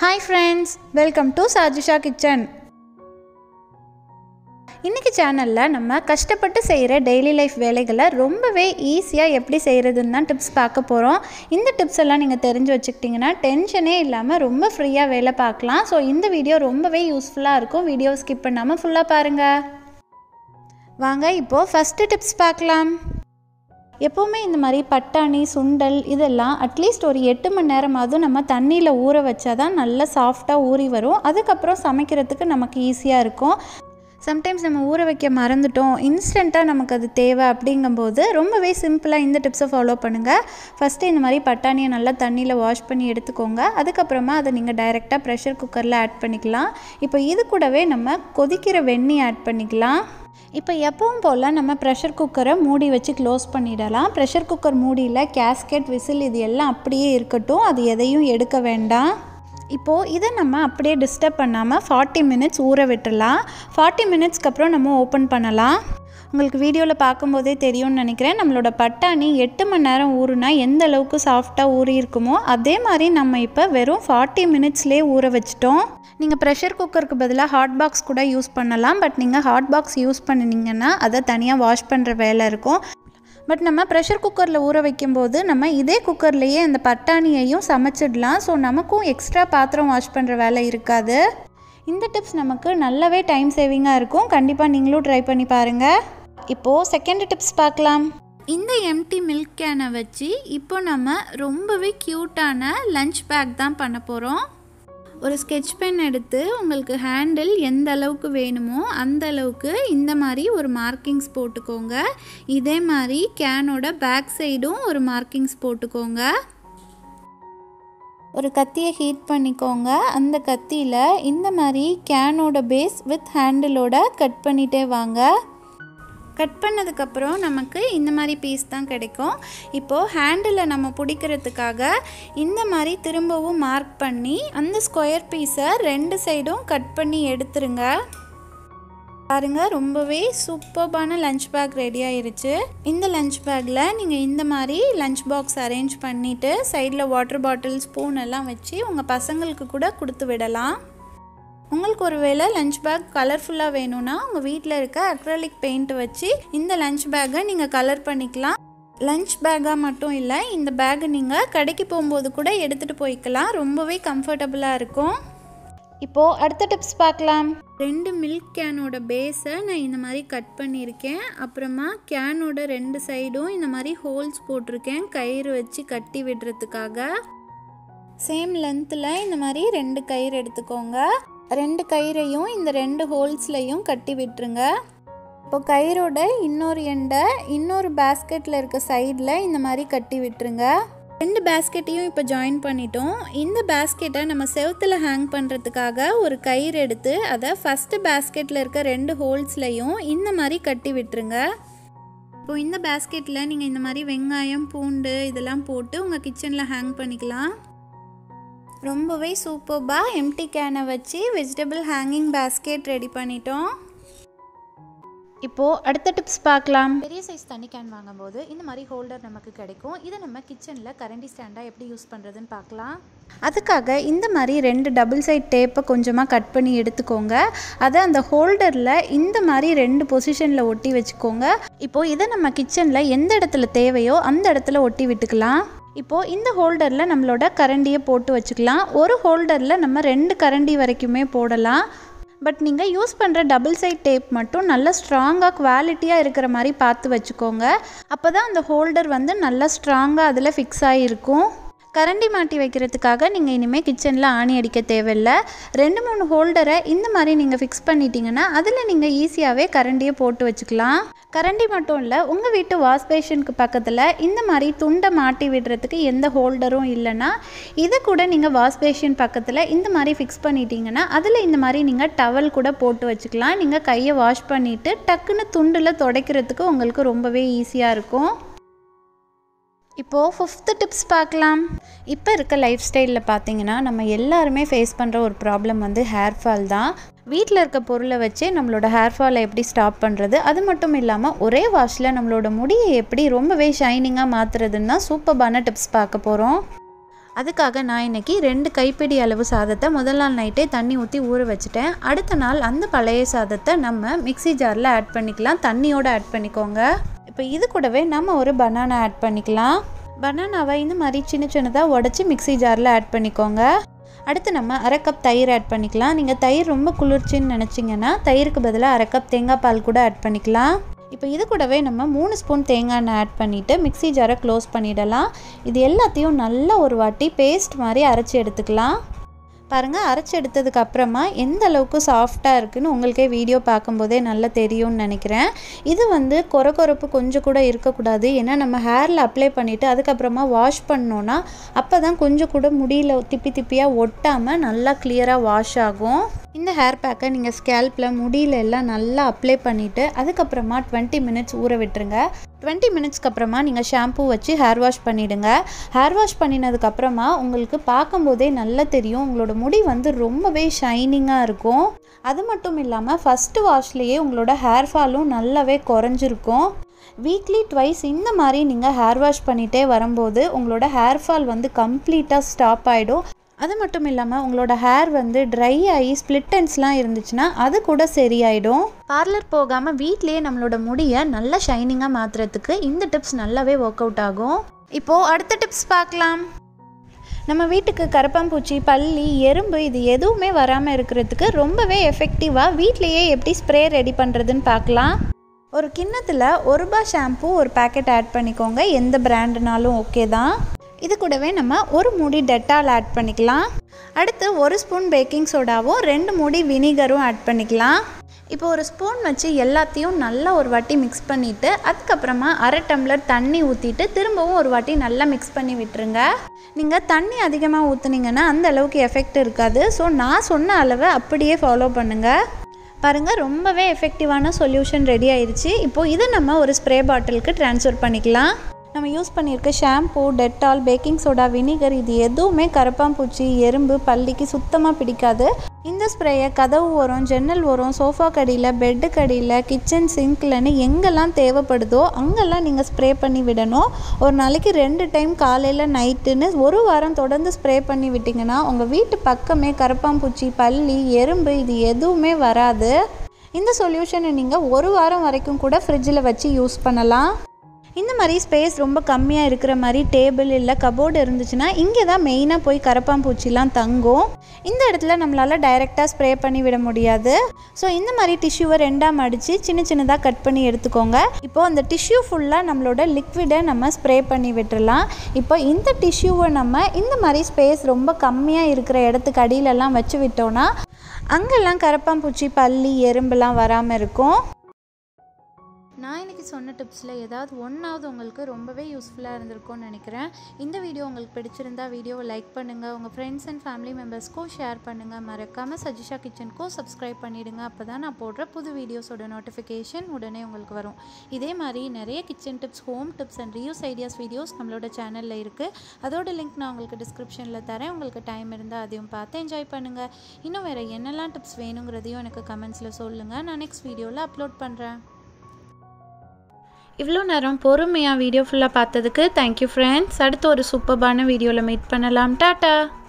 hi friends welcome to Sajisha kitchen இன்றைக்கி சேனலில் நம்ம கஷ்டப்பட்டு செய்கிற டெய்லி லைஃப் வேலைகளை ரொம்பவே ஈஸியாக எப்படி செய்கிறதுன்னு தான் டிப்ஸ் பார்க்க போகிறோம் இந்த டிப்ஸ் எல்லாம் நீங்கள் தெரிஞ்சு வச்சுக்கிட்டிங்கன்னா டென்ஷனே இல்லாமல் ரொம்ப ஃப்ரீயாக வேலை பார்க்கலாம் ஸோ இந்த வீடியோ ரொம்பவே யூஸ்ஃபுல்லாக இருக்கும் வீடியோ ஸ்கிப் பண்ணாமல் ஃபுல்லாக பாருங்கள் வாங்க இப்போது ஃபஸ்ட்டு டிப்ஸ் பார்க்கலாம் எப்போவுமே இந்த மாதிரி பட்டாணி சுண்டல் இதெல்லாம் அட்லீஸ்ட் ஒரு எட்டு மணி நேரமாவது நம்ம தண்ணியில் ஊற வச்சா தான் நல்லா சாஃப்டாக ஊறி வரும் அதுக்கப்புறம் சமைக்கிறதுக்கு நமக்கு ஈஸியாக இருக்கும் சம்டைம்ஸ் நம்ம ஊற வைக்க மறந்துட்டோம் இன்ஸ்டண்ட்டாக நமக்கு அது தேவை அப்படிங்கும்போது ரொம்பவே சிம்பிளாக இந்த டிப்ஸை ஃபாலோ பண்ணுங்கள் ஃபஸ்ட்டு இந்த மாதிரி பட்டாணியை நல்லா தண்ணியில் வாஷ் பண்ணி எடுத்துக்கோங்க அதுக்கப்புறமா அதை நீங்கள் டைரெக்டாக ப்ரெஷர் குக்கரில் ஆட் பண்ணிக்கலாம் இப்போ இது கூடவே நம்ம கொதிக்கிற வெந்நீர் ஆட் பண்ணிக்கலாம் இப்போ எப்பவும் போல் நம்ம ப்ரெஷர் குக்கரை மூடி வச்சு க்ளோஸ் பண்ணிடலாம் ப்ரெஷர் குக்கர் மூடியில் கேஸ்கெட் விசில் இது எல்லாம் அப்படியே இருக்கட்டும் அது எதையும் எடுக்க வேண்டாம் இப்போது இதை நம்ம அப்படியே டிஸ்டர்ப் பண்ணாமல் ஃபார்ட்டி மினிட்ஸ் ஊற விட்டுடலாம் ஃபார்ட்டி மினிட்ஸ்க்கு அப்புறம் நம்ம ஓப்பன் பண்ணலாம் உங்களுக்கு வீடியோவில் பார்க்கும்போதே தெரியும்னு நினைக்கிறேன் நம்மளோட பட்டாணி எட்டு மணி நேரம் ஊறுனா எந்த அளவுக்கு சாஃப்டாக ஊறி இருக்குமோ அதே மாதிரி நம்ம இப்போ வெறும் ஃபார்ட்டி மினிட்ஸ்லேயே ஊற வச்சிட்டோம் நீங்கள் ப்ரெஷர் குக்கருக்கு பதிலாக ஹாட் பாக்ஸ் கூட யூஸ் பண்ணலாம் பட் நீங்கள் ஹாட் பாக்ஸ் யூஸ் பண்ணினீங்கன்னா அதை தனியாக வாஷ் பண்ணுற வேலை இருக்கும் பட் நம்ம ப்ரெஷர் குக்கரில் ஊற வைக்கும்போது நம்ம இதே குக்கர்லேயே அந்த பட்டாணியையும் சமைச்சிடலாம் ஸோ நமக்கும் எக்ஸ்ட்ரா பாத்திரம் வாஷ் பண்ணுற வேலை இருக்காது இந்த டிப்ஸ் நமக்கு நல்லாவே டைம் சேவிங்காக இருக்கும் கண்டிப்பாக நீங்களும் ட்ரை பண்ணி பாருங்கள் இப்போது செகண்ட் டிப்ஸ் பார்க்கலாம் இந்த எம்டி மில்க் கேனை வச்சு இப்போ நம்ம ரொம்பவே க்யூட்டான லஞ்ச் பேக் தான் பண்ண போகிறோம் ஒரு ஸ்கெட்ச் பென் எடுத்து உங்களுக்கு ஹேண்டில் எந்த அளவுக்கு வேணுமோ அந்த அளவுக்கு இந்த மாதிரி ஒரு மார்க்கிங்ஸ் போட்டுக்கோங்க இதே மாதிரி கேனோட பேக் சைடும் ஒரு மார்க்கிங்ஸ் போட்டுக்கோங்க ஒரு கத்தியை ஹீட் பண்ணிக்கோங்க அந்த கத்தியில் இந்த மாதிரி கேனோட பேஸ் வித் ஹேண்டிலோட கட் பண்ணிகிட்டே வாங்க கட் பண்ணதுக்கப்புறம் நமக்கு இந்த மாதிரி பீஸ் தான் கிடைக்கும் இப்போது ஹேண்டில் நம்ம பிடிக்கிறதுக்காக இந்த மாதிரி திரும்பவும் மார்க் பண்ணி அந்த ஸ்கொயர் பீஸை ரெண்டு சைடும் கட் பண்ணி எடுத்துருங்க பாருங்கள் ரொம்பவே சூப்பர்பான லஞ்ச் பேக் ரெடி ஆயிருச்சு இந்த லஞ்ச் பேக்கில் நீங்கள் இந்த மாதிரி லஞ்ச் பாக்ஸ் அரேஞ்ச் பண்ணிவிட்டு சைடில் வாட்டர் பாட்டில் ஸ்பூன் எல்லாம் வச்சு உங்கள் பசங்களுக்கு கூட கொடுத்து விடலாம் உங்களுக்கு ஒரு வேளை லஞ்ச் பேக் கலர்ஃபுல்லாக வேணும்னா உங்கள் வீட்டில் இருக்க அக்ரலிக் பெயிண்ட் வச்சு இந்த லஞ்ச் பேக்கை நீங்கள் கலர் பண்ணிக்கலாம் லஞ்ச் பேக்காக மட்டும் இல்லை இந்த பேக்கை நீங்கள் கடைக்கு போகும்போது கூட எடுத்துகிட்டு போய்க்கலாம் ரொம்பவே கம்ஃபர்டபுளாக இருக்கும் இப்போது அடுத்த டிப்ஸ் பார்க்கலாம் ரெண்டு மில்க் கேனோட பேஸை நான் இந்த மாதிரி கட் பண்ணியிருக்கேன் அப்புறமா கேனோட ரெண்டு சைடும் இந்த மாதிரி ஹோல்ஸ் போட்டிருக்கேன் கயிறு வச்சு கட்டி விடுறதுக்காக சேம் லென்த்தில் இந்த மாதிரி ரெண்டு கயிறு எடுத்துக்கோங்க ரெண்டு கயிறையும் இந்த ரெண்டு ஹோல்ஸ்லையும் கட்டி விட்டுருங்க இப்போ கயிறோட இன்னொரு எண்டை இன்னொரு பேஸ்கெட்டில் இருக்க சைடில் இந்த மாதிரி கட்டி விட்டுருங்க ரெண்டு பேஸ்கெட்டையும் இப்போ ஜாயின் பண்ணிட்டோம் இந்த பேஸ்கெட்டை நம்ம செவுத்தில் ஹேங் பண்ணுறதுக்காக ஒரு கயிறு எடுத்து அதை ஃபஸ்ட்டு பேஸ்கெட்டில் இருக்க ரெண்டு ஹோல்ஸ்லையும் இந்த மாதிரி கட்டி விட்டுருங்க இப்போ இந்த பேஸ்கெட்டில் நீங்கள் இந்த மாதிரி வெங்காயம் பூண்டு இதெல்லாம் போட்டு உங்கள் கிச்சனில் ஹேங் பண்ணிக்கலாம் ரொம்பவே சூப்பர்பாக எம்டி கேனை வச்சு வெஜிடபிள் ஹேங்கிங் பேஸ்கெட் ரெடி பண்ணிட்டோம் இப்போது அடுத்த டிப்ஸ் பார்க்கலாம் பெரிய சைஸ் தண்ணி கேன் வாங்கும்போது இந்த மாதிரி ஹோல்டர் நமக்கு கிடைக்கும் இதை நம்ம கிச்சனில் கரண்டி ஸ்டாண்டாக எப்படி யூஸ் பண்ணுறதுன்னு பார்க்கலாம் அதுக்காக இந்த மாதிரி ரெண்டு டபுள் சைட் டேப்பை கொஞ்சமாக கட் பண்ணி எடுத்துக்கோங்க அதை அந்த ஹோல்டரில் இந்த மாதிரி ரெண்டு பொசிஷனில் ஒட்டி வச்சுக்கோங்க இப்போது இதை நம்ம கிச்சனில் எந்த இடத்துல தேவையோ அந்த இடத்துல ஒட்டி விட்டுக்கலாம் இப்போது இந்த ஹோல்டரில் நம்மளோட கரண்டியை போட்டு வச்சுக்கலாம் ஒரு ஹோல்டரில் நம்ம ரெண்டு கரண்டி வரைக்குமே போடலாம் பட் நீங்கள் யூஸ் பண்ணுற டபுள் சைட் டேப் மட்டும் நல்லா ஸ்ட்ராங்காக குவாலிட்டியாக இருக்கிற மாதிரி பார்த்து வச்சுக்கோங்க அப்போ தான் அந்த ஹோல்டர் வந்து நல்லா ஸ்ட்ராங்காக அதில் ஃபிக்ஸ் ஆகிருக்கும் கரண்டி மாட்டி வைக்கிறதுக்காக நீங்கள் இனிமேல் கிச்சனில் ஆணி அடிக்க தேவையில்லை ரெண்டு மூணு ஹோல்டரை இந்த மாதிரி நீங்கள் ஃபிக்ஸ் பண்ணிட்டீங்கன்னா அதில் நீங்கள் ஈஸியாகவே கரண்டியை போட்டு வச்சுக்கலாம் கரண்டி மட்டும் இல்லை உங்கள் வீட்டு வாஷ் பேஷனுக்கு பக்கத்தில் இந்த மாதிரி துண்டை மாட்டி விடுறதுக்கு எந்த ஹோல்டரும் இல்லைன்னா இதை கூட நீங்கள் வாஷ் பேஷன் பக்கத்தில் இந்த மாதிரி ஃபிக்ஸ் பண்ணிட்டீங்கன்னா அதில் இந்த மாதிரி நீங்கள் டவல் கூட போட்டு வச்சுக்கலாம் நீங்கள் கையை வாஷ் பண்ணிவிட்டு டக்குன்னு துண்டில் துடைக்கிறதுக்கு உங்களுக்கு ரொம்பவே ஈஸியாக இருக்கும் இப்போது ஃபிஃப்த்து டிப்ஸ் பார்க்கலாம் இப்போ இருக்க லைஃப் ஸ்டைலில் பார்த்தீங்கன்னா நம்ம எல்லாருமே ஃபேஸ் பண்ணுற ஒரு ப்ராப்ளம் வந்து ஹேர் ஃபால் தான் வீட்டில் இருக்க பொருளை வச்சு நம்மளோட ஹேர் ஃபாலை எப்படி ஸ்டாப் பண்ணுறது அது மட்டும் இல்லாமல் ஒரே வாஷில் நம்மளோட முடியை எப்படி ரொம்பவே ஷைனிங்காக மாற்றுறதுன்னு தான் சூப்பர்பான டிப்ஸ் பார்க்க போகிறோம் அதுக்காக நான் இன்றைக்கி ரெண்டு கைப்பிடி அளவு சாதத்தை முதல் நாள் நைட்டே தண்ணி ஊற்றி ஊற வச்சுட்டேன் அடுத்த நாள் அந்த பழைய சாதத்தை நம்ம மிக்ஸி ஜாரில் ஆட் பண்ணிக்கலாம் தண்ணியோடு ஆட் பண்ணிக்கோங்க இப்போ இது கூடவே நம்ம ஒரு பனானா ஆட் பண்ணிக்கலாம் பனானாவை இந்த மாதிரி சின்ன சின்னதாக உடச்சி மிக்ஸி ஜாரில் ஆட் பண்ணிக்கோங்க அடுத்து நம்ம அரை கப் தயிர் ஆட் பண்ணிக்கலாம் நீங்கள் தயிர் ரொம்ப குளிர்ச்சின்னு நினச்சிங்கன்னா தயிருக்கு பதிலாக அரை கப் தேங்காய் பால் கூட ஆட் பண்ணிக்கலாம் இப்போ இது கூடவே நம்ம மூணு ஸ்பூன் தேங்காய் எண்ணெய் ஆட் பண்ணிவிட்டு மிக்ஸி ஜாரை க்ளோஸ் பண்ணிடலாம் இது எல்லாத்தையும் நல்லா ஒரு வாட்டி பேஸ்ட் மாதிரி அரைச்சி எடுத்துக்கலாம் பாருங்கள் அரைச்சி எடுத்ததுக்கு அப்புறமா எந்த அளவுக்கு சாஃப்டாக இருக்குன்னு உங்களுக்கே வீடியோ பார்க்கும்போதே நல்லா தெரியும்னு நினைக்கிறேன் இது வந்து கொர கொரப்பு கொஞ்சம் கூட இருக்கக்கூடாது ஏன்னா நம்ம ஹேரில் அப்ளை பண்ணிவிட்டு அதுக்கப்புறமா வாஷ் பண்ணோன்னா அப்போ தான் கொஞ்சம் கூட முடியல திப்பி திப்பியாக ஒட்டாமல் நல்லா கிளியராக வாஷ் ஆகும் இந்த ஹேர் பேக்கை நீங்கள் ஸ்கேல்பில் முடியில எல்லாம் நல்லா அப்ளை பண்ணிவிட்டு அதுக்கப்புறமா டுவெண்ட்டி மினிட்ஸ் ஊற விட்டுருங்க டுவெண்ட்டி மினிட்ஸ்க்கு அப்புறமா நீங்கள் ஷாம்பூ வச்சு ஹேர் வாஷ் பண்ணிவிடுங்க ஹேர் வாஷ் பண்ணினதுக்கப்புறமா உங்களுக்கு பார்க்கும்போதே நல்லா தெரியும் உங்களோட முடி வந்து ரொம்பவே ஷைனிங்காக இருக்கும் அது மட்டும் இல்லாமல் ஃபஸ்ட்டு வாஷ்லேயே உங்களோட ஹேர் ஃபாலும் நல்லாவே குறைஞ்சிருக்கும் வீக்லி ட்வைஸ் இந்த மாதிரி நீங்கள் ஹேர் வாஷ் பண்ணிகிட்டே வரும்போது உங்களோட ஹேர் ஃபால் வந்து கம்ப்ளீட்டாக ஸ்டாப் ஆகிடும் அது மட்டும் இல்லாமல் உங்களோட ஹேர் வந்து ட்ரை ஆகி ஸ்ப்ளிட்டன்ஸ்லாம் இருந்துச்சுன்னா அது கூட சரியாயிடும் பார்லர் போகாமல் வீட்லேயே நம்மளோட முடியை நல்லா ஷைனிங்காக மாற்றுறதுக்கு இந்த டிப்ஸ் நல்லாவே ஒர்க் அவுட் ஆகும் இப்போது அடுத்த டிப்ஸ் பார்க்கலாம் நம்ம வீட்டுக்கு கரப்பாம்பூச்சி பல்லி எறும்பு இது எதுவுமே வராமல் இருக்கிறதுக்கு ரொம்பவே எஃபெக்டிவாக வீட்லேயே எப்படி ஸ்ப்ரே ரெடி பண்ணுறதுன்னு பார்க்கலாம் ஒரு கிண்ணத்தில் ஒரு ரூபா ஷாம்பூ ஒரு பேக்கெட் ஆட் பண்ணிக்கோங்க எந்த பிராண்டுனாலும் ஓகே தான் இது கூடவே நம்ம ஒரு மூடி டெட்டால் ஆட் பண்ணிக்கலாம் அடுத்து ஒரு ஸ்பூன் பேக்கிங் சோடாவும் ரெண்டு மூடி வினிகரும் ஆட் பண்ணிக்கலாம் இப்போ ஒரு ஸ்பூன் வச்சு எல்லாத்தையும் நல்லா ஒரு வாட்டி மிக்ஸ் பண்ணிவிட்டு அதுக்கப்புறமா அரை டம்ளர் தண்ணி ஊற்றிட்டு திரும்பவும் ஒரு வாட்டி நல்லா மிக்ஸ் பண்ணி விட்டுருங்க நீங்கள் தண்ணி அதிகமாக ஊற்றுனீங்கன்னா அந்த அளவுக்கு எஃபெக்ட் இருக்காது ஸோ நான் சொன்ன அளவை அப்படியே ஃபாலோ பண்ணுங்கள் பாருங்கள் ரொம்பவே எஃபெக்டிவான சொல்யூஷன் ரெடி ஆயிடுச்சு இப்போது இதை நம்ம ஒரு ஸ்ப்ரே பாட்டிலுக்கு ட்ரான்ஸ்ஃபர் பண்ணிக்கலாம் நம்ம யூஸ் பண்ணியிருக்க shampoo Dettol baking soda vinegar இது எதுவுமே கரப்பாம்பூச்சி எறும்பு பள்ளிக்கு சுத்தமாக பிடிக்காது இந்த ஸ்ப்ரேயை கதவு ஓரம் ஜன்னல் ஓரம் சோஃபா கடியில் பெட்டு கடியில் கிச்சன் சிங்க்லன்னு எங்கெல்லாம் தேவைப்படுதோ அங்கெல்லாம் நீங்கள் ஸ்ப்ரே பண்ணி விடணும் ஒரு நாளைக்கு ரெண்டு டைம் காலையில் நைட்டுன்னு ஒரு வாரம் தொடர்ந்து ஸ்ப்ரே பண்ணி விட்டிங்கன்னா உங்கள் வீட்டு பக்கமே கரப்பாம்பூச்சி பல்லி எறும்பு இது எதுவுமே வராது இந்த சொல்யூஷனை நீங்கள் ஒரு வாரம் வரைக்கும் கூட ஃப்ரிட்ஜில் வச்சு யூஸ் பண்ணலாம் இந்த மாதிரி ஸ்பேஸ் ரொம்ப கம்மியாக இருக்கிற மாதிரி டேபிள் இல்லை கபோர்டு இருந்துச்சுன்னா இங்கே தான் மெயினாக போய் கரப்பாம்பூச்சிலாம் தங்கும் இந்த இடத்துல நம்மளால் டைரெக்டாக ஸ்ப்ரே பண்ணி விட முடியாது ஸோ இந்த மாதிரி டிஷ்யூவை ரெண்டாக மடித்து சின்ன சின்னதாக கட் பண்ணி எடுத்துக்கோங்க இப்போது அந்த டிஷ்யூ ஃபுல்லாக நம்மளோட லிக்விடை நம்ம ஸ்ப்ரே பண்ணி விட்டுறலாம் இப்போ இந்த டிஷ்யூவை நம்ம இந்த மாதிரி ஸ்பேஸ் ரொம்ப கம்மியாக இருக்கிற இடத்துக்கு அடியிலலாம் வச்சு விட்டோன்னா அங்கெல்லாம் கரப்பாம்பூச்சி பல்லி எறும்புலாம் வராமல் இருக்கும் நான் இன்றைக்கி சொன்ன டிப்ஸில் ஏதாவது ஒன்றாவது உங்களுக்கு ரொம்பவே யூஸ்ஃபுல்லாக இருந்திருக்கும்னு நினைக்கிறேன் இந்த வீடியோ உங்களுக்கு பிடிச்சிருந்தா வீடியோவை லைக் பண்ணுங்கள் உங்கள் ஃப்ரெண்ட்ஸ் அண்ட் ஃபேமிலி மெம்பர்ஸ்க்கும் ஷேர் பண்ணுங்கள் மறக்காமல் சஜிஷா கிச்சனுக்கும் சப்ஸ்கிரைப் பண்ணிவிடுங்க அப்போ தான் நான் போடுற புது வீடியோஸோட நோட்டிஃபிகேஷன் உடனே உங்களுக்கு வரும் இதே மாதிரி நிறைய kitchen tips home tips and reuse ideas videos நம்மளோட சேனலில் இருக்குது அதோட லிங்க் நான் உங்களுக்கு டிஸ்கிரிப்ஷனில் தரேன் உங்களுக்கு டைம் இருந்தால் அதையும் பார்த்து என்ஜாய் பண்ணுங்கள் இன்னும் வேறு என்னெல்லாம் டிப்ஸ் வேணுங்கிறதையும் எனக்கு கமெண்ட்ஸில் சொல்லுங்கள் நான் நெக்ஸ்ட் வீடியோவில் அப்லோட் பண்ணுறேன் இவ்வளோ நேரம் பொறுமையாக வீடியோ ஃபுல்லாக பார்த்ததுக்கு தேங்க்யூ ஃப்ரெண்ட்ஸ் அடுத்து ஒரு சூப்பர்பான வீடியோவில் மீட் பண்ணலாம் டாட்டா